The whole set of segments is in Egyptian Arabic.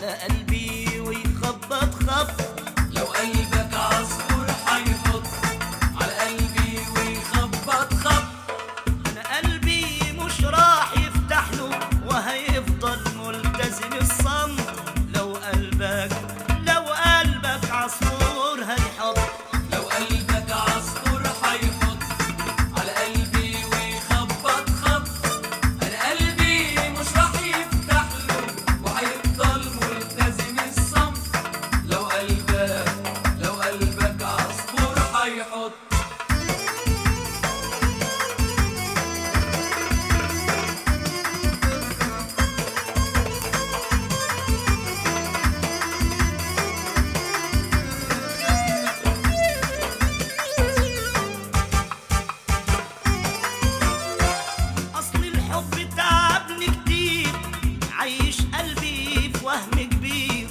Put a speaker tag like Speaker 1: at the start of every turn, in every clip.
Speaker 1: على قلبي ويخبط خبط
Speaker 2: لو قلبك عصفور حيحط على قلبي ويخبط خبط
Speaker 1: انا قلبي مش راح يفتح له وهيفضل ملتزم الصمت لو قلبك لو قلبك عصفور هيحط
Speaker 2: لو قلبك عصفور حيحط على قلبي ويخبط خبط انا قلبي مش راح يفتح له وهيفضل ملتزم الصمت لو قلبك لو قلبك عصفور حيحط
Speaker 1: اصل الحب تعبني كتير عايش قلبي في وهم كبير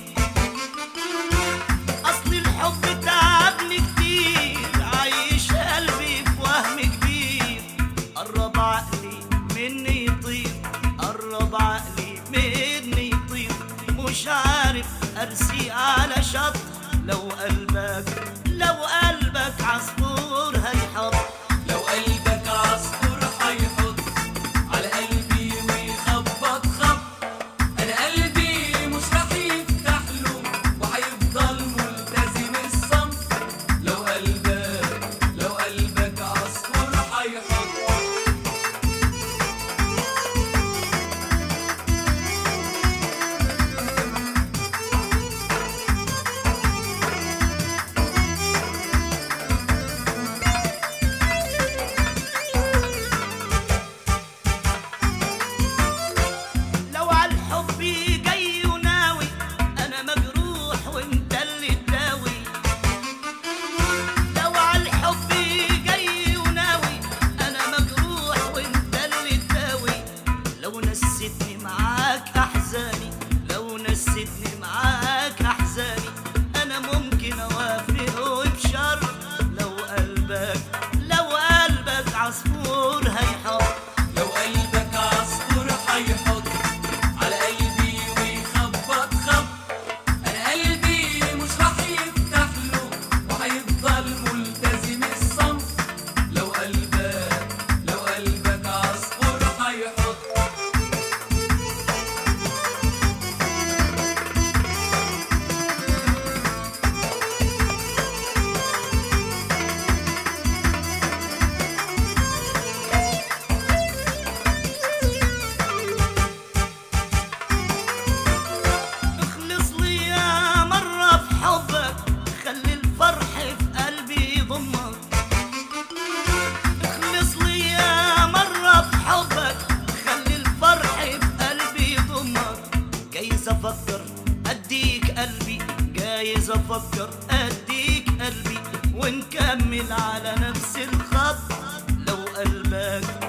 Speaker 1: اصل الحب تعبني كتير عايش قلبي في وهم كبير قرب عقلي مني يطير قرب عقلي مني يطير مش عارف ارسي على شط لو قلبك لو قلبك عصفور هيحط
Speaker 2: لو قلبك عصفور حيحط على قلبي ويخبط خبط انا قلبي مش راح يفتح له وهيفضل ملتزم الصمت لو قلبك لو قلبك عصفور حيحط
Speaker 1: لو عالحب جاي وناوي انا مجروح وانت اللي تداوي لو عالحب جاي وناوي انا مجروح وانت اللي تداوي لو نسيتني معاك احزاني لو نسيتني معاك احزاني انا ممكن اوافق وبشر لو قلبك لو قلبك عصفور هيحط
Speaker 2: لو قلبك عصفور حيحط على قلبي ويخبط خبط انا قلبي مش راح يفتح له وهيفضل ملتزم الصمت لو قلبك لو قلبك عصفور حيحط
Speaker 1: اخلص لي يا مرة في حبك خلي الفرح في قلبي يضمك اخلص لي يا مرة في حبك خلي الفرح في قلبي يضمك جايز افكر اديك قلبي جايز افكر اديك قلبي ونكمل على نفس الخط لو قلبك